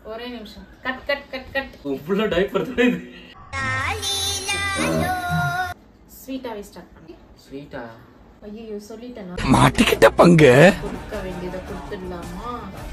ஒரே நிமிஷம் cut cut cut cut ஃபுல்லா டைப்பர் தான் இது ஸ்வீட்டாவே ஸ்டார்ட் பண்ணி ஸ்வீட்டா ஐயோ சொல்லிட்டேனா மாட்டிக்கிட்ட பங்கு கொடுக்க வேண்டியதை கொடுத்துடலாமா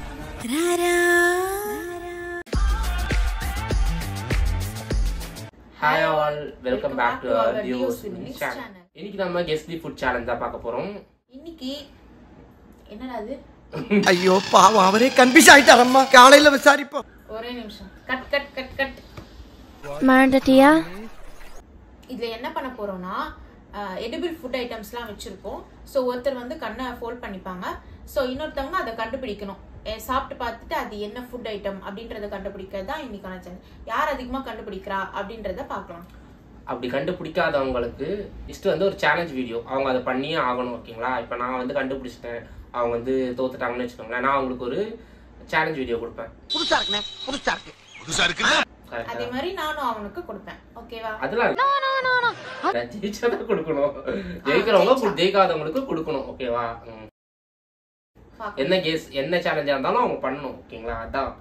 hi all welcome back to our Dios views Winning channel Channel. இன்னைக்கு நம்ம கெஸ்ட் தி ஃபுட் சேலஞ்ச் தான் பார்க்க போறோம் இன்னைக்கு என்னடா அது ஐயோ பாவம் அவரே கன்ஃபியூஸ் ஆயிட்டாரம்மா காலையில விசாரிப்போம் ஒரே நிமிஷம் கட் கட் கட் கட் மறந்துட்டியா இதுல என்ன பண்ண போறோம்னா எடிபிள் ஃபுட் ஐட்டம்ஸ்லாம் வச்சிருக்கோம் ஸோ ஒருத்தர் வந்து கண்ணை ஃபோல்ட் பண்ணிப்பாங்க ஸோ இன்னொருத்தவங்க அதை கண்டுபிடிக்கணும் எ, சாப்பிட்டு பார்த்துட்டு அது என்ன ஃபுட் ஐட்டம் அப்படின்றத கண்டுபிடிக்கிறது தான் இன்னைக்கான சேனல் யார் அதிகமாக கண்டுபிடிக்கிறா அப்படின்றத பார்க்கலாம் அப்படி கண்டுபிடிக்காதவங்களுக்கு இஷ்டம் வந்து ஒரு சேலஞ்ச் வீடியோ அவங்க அதை பண்ணியே ஆகணும் ஓகேங்களா இப்போ நான் வந்து கண்டுபிடிச்சிட்டேன் அவங்க வந்து தோத்துட்டாங்கன்னு வச்சுக்கோங்களேன் நான் அவங்களுக்கு ஒரு சேலஞ்ச் வீடியோ கொடுப்பேன் புதுசா இருக்குண்ணே புதுசா இருக்கு Correct அதே ஆ? மாதிரி நானும் அவனுக்கு கொடுப்பேன் ஓகேவா அதெல்லாம் நான் ஜெயிச்சாதான் கொடுக்கணும் ஜெயிக்கிறவங்க கொடு- ஜெயிக்காதவங்களுக்கு கொடுக்கணும் ஓகேவா ம். பார்க்கலாம். என்ன கேஸ் என்ன சேலஞ்சா இருந்தாலும் அவங்க பண்ணணும் ஓகேங்களா அதான்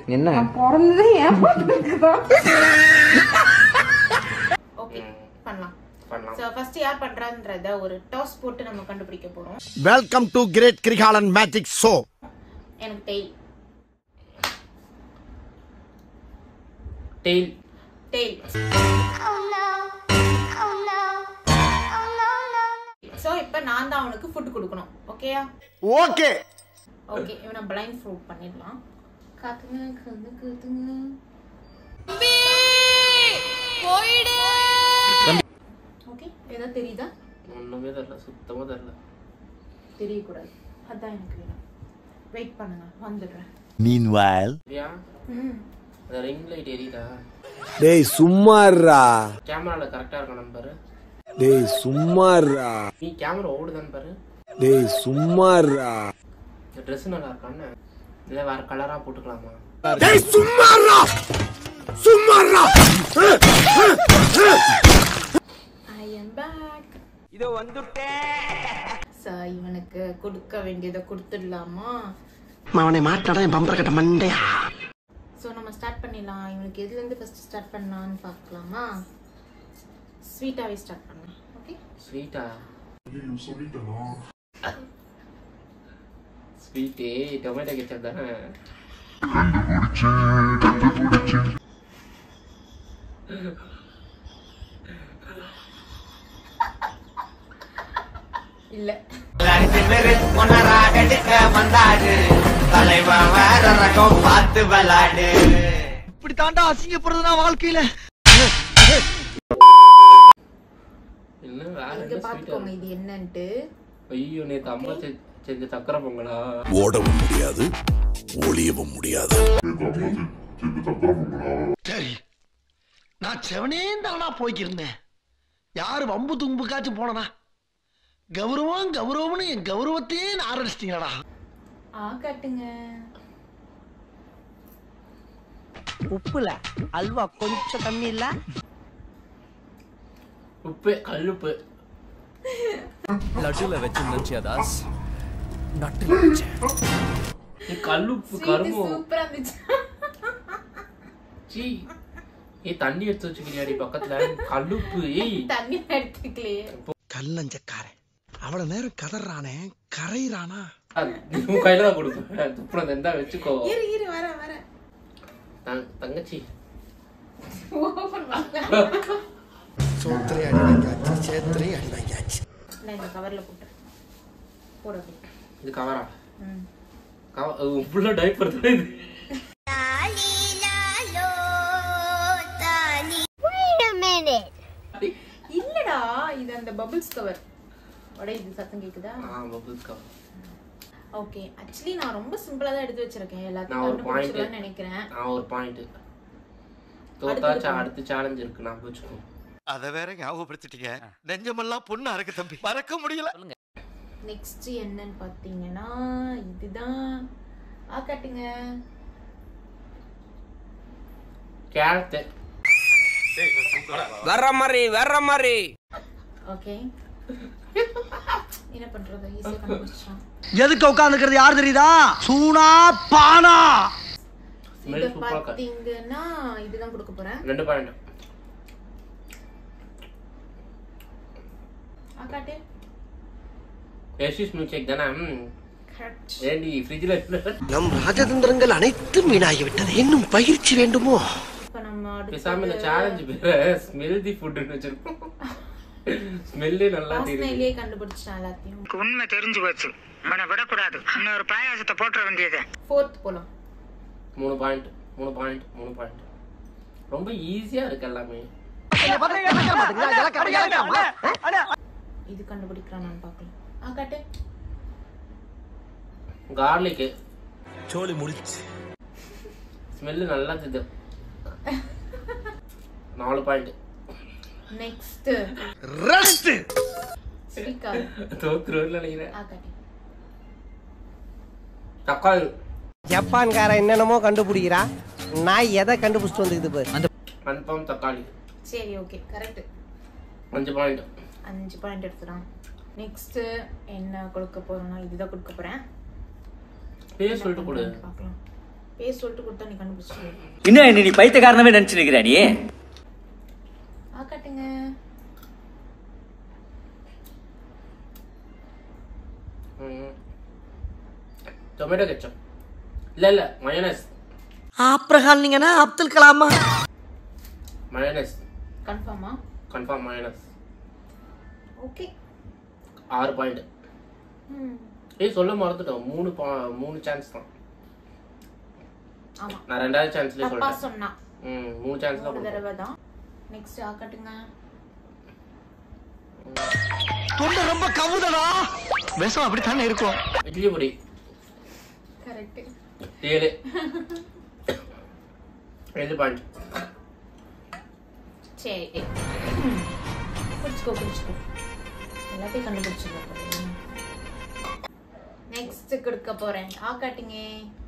ஓகே ம். பண்ணலாம் பண்ணலாம் ஸோ ஃபர்ஸ்ட் யார் பண்றான்றத ஒரு டாஸ் போட்டு நம்ம கண்டுபிடிக்க போறோம் welcome to great Kirikalan magic show எனக்கு டெய்ல் டெய்ல் டெய்ல் ஸோ இப்போ நான் தான் அவனுக்கு ஃபுட் கொடுக்கணும் ஓகேயா ஓகே ஓகே இவனை பிளைண்ட் ஃப்ரூட் பண்ணிடலாம் காத்துங்க கண்ணு காத்துங்க ஓகே ஏதோ தெரியுதா ஒண்ணுமே தெரியல சுத்தமா தெரியல தெரியக்கூடாது அதான் எனக்கு வேணும் வெயிட் பண்ணுங்க வந்துடுறேன் மீன்வைல் சரியா ம் அந்த ரிங் லைட் எரியுதா டேய் சும்மாறா கேமரால கரெக்டா இருக்கணும் பாரு டேய் சும்மாறா நீ கேமரா ஓடுதான்னு பாரு டேய் சும்மாறா இந்த ட்ரெஸ் நல்லா இருக்கான்னு இல்ல வேற கலரா போட்டுக்கலாமா டேய் சும்மாறா சும்மாறா ஐ எம் பேக் இது வந்துட்டேன் சார் இவனுக்கு கொடுக்க வேண்டியதை கொடுத்துடலாமா அவனை மாட்டாடா என் பம்பர கட்ட மண்டையா ஸோ நம்ம ஸ்டார்ட் பண்ணிடலாம் இவனுக்கு எதுலேருந்து ஃபர்ஸ்ட் ஸ்டார்ட் பண்ணலாம்னு பார்க்கலாமா ஸ்வீட்டாகவே ஸ்டார்ட் பண்ணலாம் ஓகே ஸ்வீட்டா ஸ்வீட்டே டொமேட்டோ கெச்சப் தானே இல்லை இப்படி தாண்டா அசிங்கப்படுறதுனா வாழ்க்கையில என்ன வேற இங்கே என்ன ஸ்வீட்டா பார்த்துக்கோங்க இது என்னன்ட்டு ஐயோ நேத்து அம்மா செ- செஞ்ச சக்கரை பொங்கலா ஓடவும் முடியாது ஒளியவும் முடியாது சரி நான் செவனே தானா போய்க்கிருந்தேன் யாரு வம்பு தும்புக்காச்சும் போனனா கௌரவம் கௌரவம்னு என் கௌரவத்தையே ஆரம்பிச்சிட்டீங்களா ஆ காட்டுங்க உப்புல அல்வா கொஞ்சம் கம்மி இல்ல உப்பு கல்லுப்பு லட்டுல வச்சு நினைச்சியா தாஸ் நட்டுல வச்சேன் நீ கல்லுப்பு கரும்பு சூப்பராக இருந்துச்சு சீ ஏ தண்ணி எடுத்து வச்சுக்கிறியாடி பக்கத்துல கல்லுப்பு ஏய் தண்ணி எடுத்துக்கலையே கல்லஞ்சக்காரன் அவ்வளவு நேரம் கதறானே கரையிறானா அது உன் கையில தான் கொடுப்பேன் துப்புறம் இருந்தா வச்சுக்கோ இரு இரு வர வர தங்- தங்கச்சி ஓப்பன் வாங்க சோத்திரை அடி வாங்கியாச்சு சேத்திரை அடி வாங்கியாச்சு நான் இந்த கவரில் போட்டேன் போட அப்படி. இது கவரா ம் கவ ஃபுல்லா டைப்பர் தான் இது இல்லடா இது அந்த பபிள்ஸ் கவர் உட இது சத்தம் கேக்குதா ஆ பபிள்ஸ் கவர் ஓகே ஆக்சுவலி நான் ரொம்ப சிம்பிளா தான் எடுத்து வச்சிருக்கேன் நான் எல்லாத்தையும் ஒரு point. கண்டுபிடிச்சிடலாம்னு நினைக்கிறேன் நான் ஒரு பாயிண்ட் தோத்தாச்சா அடுத்த சேலஞ்ச் இருக்கு நான் வச்சுக்கோ அத வேற ஞாபகப்படுத்திட்டீங்க நெஞ்சமெல்லாம் பொண்ணா இருக்கு தம்பி மறக்க முடியல நெக்ஸ்ட் என்னன்னு பாத்தீங்கன்னா இதுதான் ஆ காட்டுங்க கேரட் வர்ற மாதிரி வர்ற மாதிரி ஓகே என்ன பண்றது ஈஸியா கண்டுபிடிச்சான் எதுக்கு உட்காந்துக்கிறது யார் தெரியுதா சூனா பானா ஸ்மெல் இத சூப்பராக இருக்கு பாத்தீங்கன்னா இதுதான் கொடுக்க போறேன் ரெண்டு பாயிண்ட் ஆக்காட்டு எஸ்யூஸ் மில்க் ஷேக் தானே ம். கரெக்ட் ஏண்டி ஃப்ரிட்ஜில் நம் ராஜதந்திரங்கள் அனைத்தும் வீணாகிவிட்டது இன்னும் பயிற்சி வேண்டுமோ இப்ப நம்ம பேசாம இந்த அடுத்து சேலஞ்ச் பேர ஸ்மெல் தி ஃபுட்னு வச்சிருக்கோம் ஸ்மெல்லே நல்லா தெரியுது வாசனையிலேயே கண்டுபிடிச்சிட்டேன் எல்லாத்தையும் உண்மை தெரிஞ்சு போச்சு அவனை விடக்கூடாது இன்னொரு பாயாசத்தை போட்டுற வேண்டியது ஃபோர்த் போலாம் மூணு பாயிண்ட் மூணு பாயிண்ட் மூணு பாயிண்ட் ரொம்ப ஈஸியா இருக்கு எல்லாமே இது கண்டுபிடிக்கிறான் நான் பார்க்கலாம் ஆக்காட்டு கார்லிக்கு சோலி முடிச்சு ஸ்மெல்லு நல்லா தெரியுது நாலு பாயிண்ட் நெக்ஸ்ட் ரெஸ்ட் ஸ்பீக்கர் தோத்துருவேன்னு நினைக்கிறேன் ஆக்காட்டு தக்காளி ஜப்பான்காரன் என்னென்னமோ கண்டுபிடிக்கிறா நான் எதை கண்டுபிடிச்சிட்டு வந்துக்குது பாரு கன்ஃபார்ம் தக்காளி சரி ஓகே கரெக்ட் அஞ்சு பாயிண்ட் அஞ்சு பாயிண்ட் எடுத்துறான் நெக்ஸ்ட் என்ன கொடுக்க போறேன்னா இதுதான் கொடுக்க போறேன் பேர் சொல்லிட்டு கொடு பார்க்கலாம் பேர் சொல்லிட்டு கொடுத்தா நீ கண்டுபிடிச்சிடு இன்னும் என்ன நீ பைத்தியக்காரனவே நினைச்சு நிக்கிற நீ ஆக்காட்டுங்க டொமேட்டோ கெச்சப் இல்ல இல்ல மயோனஸ் ஆப்ரஹால்னீங்கன்னா அப்துல் கலாமா மயோனஸ் கன்ஃபார்மா கன்ஃபார்ம் மயோனஸ் ஓகே ஆறு பாயிண்ட் ம் ஏய் சொல்ல மறந்துட்டோம் மூணு பா- மூணு சான்ஸ் தான் ஆமா நான் ரெண்டாவது சான்ஸ்லயே தப்பா சொல்லிட்டேன் சொன்னா ம் மூணு சான்ஸ் தான் ஒரு கொடுத்தேன் தடவை தான் நெக்ஸ்ட் ஆக்காட்டுங்க தொண்டை ரொம்ப கவுதடா விஷம் அப்படித்தானே இருக்கும் இட்லி பொடி கரெக்ட் ஏழு ஏழு பாயிண்ட் சரி குடிச்சுக்கோ குடிச்சுக்கோ எல்லாத்தையும் கண்டுபிடிச்சிக்கோ நெக்ஸ்ட் கொடுக்க போறேன் ஆக்காட்டுங்க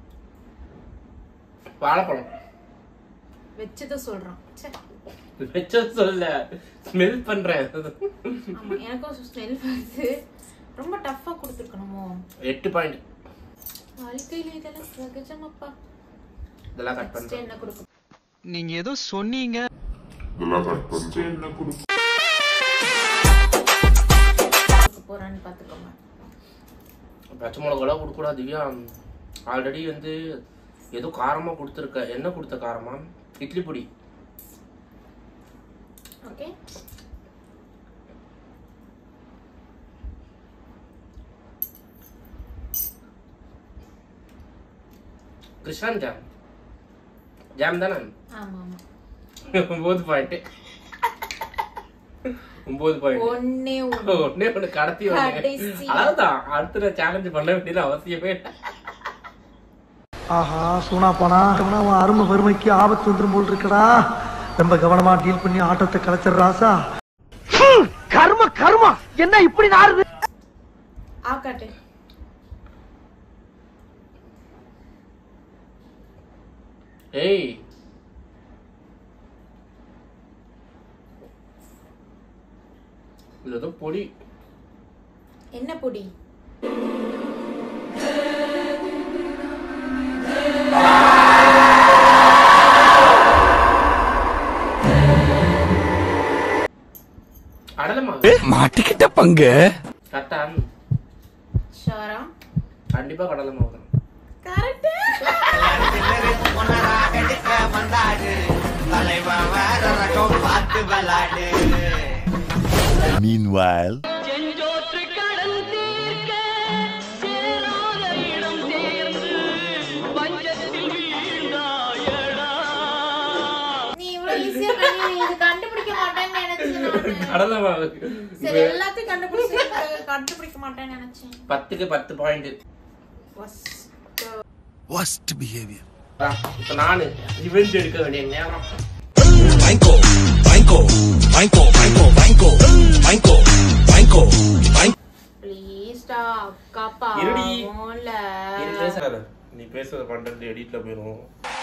வாழைப்பழம் வச்சதை சொல்றான் ச்சே. வச்சது சொல்ல ஸ்மெல் பண்றேன் ஆமா எனக்கும் ஸ்மெல் வருது ரொம்ப டஃப்பா கொடுத்துருக்கணுமோ எட்டு பாயிண்ட் வாழ்க்கையில இதெல்லாம் சகஜமாப்பா இதெல்லாம் கட் நெக்ஸ்ட் பண்றேன் என்ன கொடுக்க நீங்க ஏதோ சொன்னீங்க கொடுக்க போறான்னு பாத்துக்கோங்க பச்சை மிளகாலாம் கொடுக்கூடாது திவ்யா ஆல்ரெடி வந்து ஏதோ காரமா கொடுத்துருக்க என்ன கொடுத்த காரமா இட்லி பொடி ஓகே கிருஷ்ணன் ஜாம் ஜாம் தானே ஆமா ஆமா ஒன்பது பாயிண்ட் ஒன்பது பாயிண்ட் ஒன்னே ஒண்ணு ஒன்னே ஒண்ணு கடத்தி வந்து கடைசி. அதான் அடுத்த சேலஞ்ச் பண்ண வேண்டியது அவசியமே இல்லை. ஆஹா சூனா போனா அவன் அருமை வறுமைக்கு ஆபத்து வந்துரும் போல் இருக்கடா ரொம்ப கவனமா டீல் பண்ணி ஆட்டத்தை கலைச்சிடுறாசா கர்ம கர்மா என்ன இப்படி நாருது ஆக்காட்டு ஏய் இதுல ஏதோ பொடி என்ன பொடி அடலமா மாட்டிக்கிட்ட பங்கு கரெக்டா ஷாரா கண்டிப்பா கடலை மாவு தான் கரெக்ட் Meanwhile, நீ இவ்வளவு ஈஸியா பண்ணி இது கண்டுபிடிக்க மாட்டேன்னு நினைச்சேன் நானு. கடலை மாவு சரி எல்லாத்தையும் கண்டுபிடிச்சு கண்டுபிடிக்க மாட்டேன்னு நினைச்சேன் பத்துக்கு பத்து பாயிண்ட் First. worst behavior. இப்ப நானு ரிவெஞ்ச் எடுக்க வேண்டிய நேரம் Banco, banco, banco, banco, banco, banco, banco, banco. Please டா, அக்கா இருடி. பாவம்ல. நீ பேசாத நீ பேசுறத பண்றது எடிட்ல போயிடும்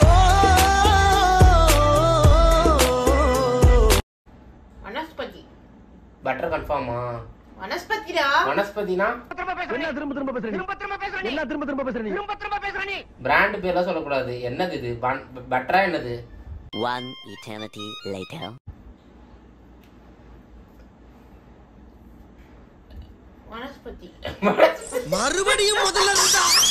வனஸ்பதி பட்டர் கன்ஃபார்மா வனஸ்பதிடா வனஸ்பதினா என்ன திரும்ப திரும்ப பேசுறீங்க என்ன திரும்ப திரும்ப பேசுறீங்க திரும்ப திரும்ப பேசுறீங்க பிராண்ட் பேர்லாம் சொல்லக்கூடாது என்னது இது பட்டரா என்னது One eternity later. வனஸ்பதி மறுபடியும் முதல்ல இருந்தா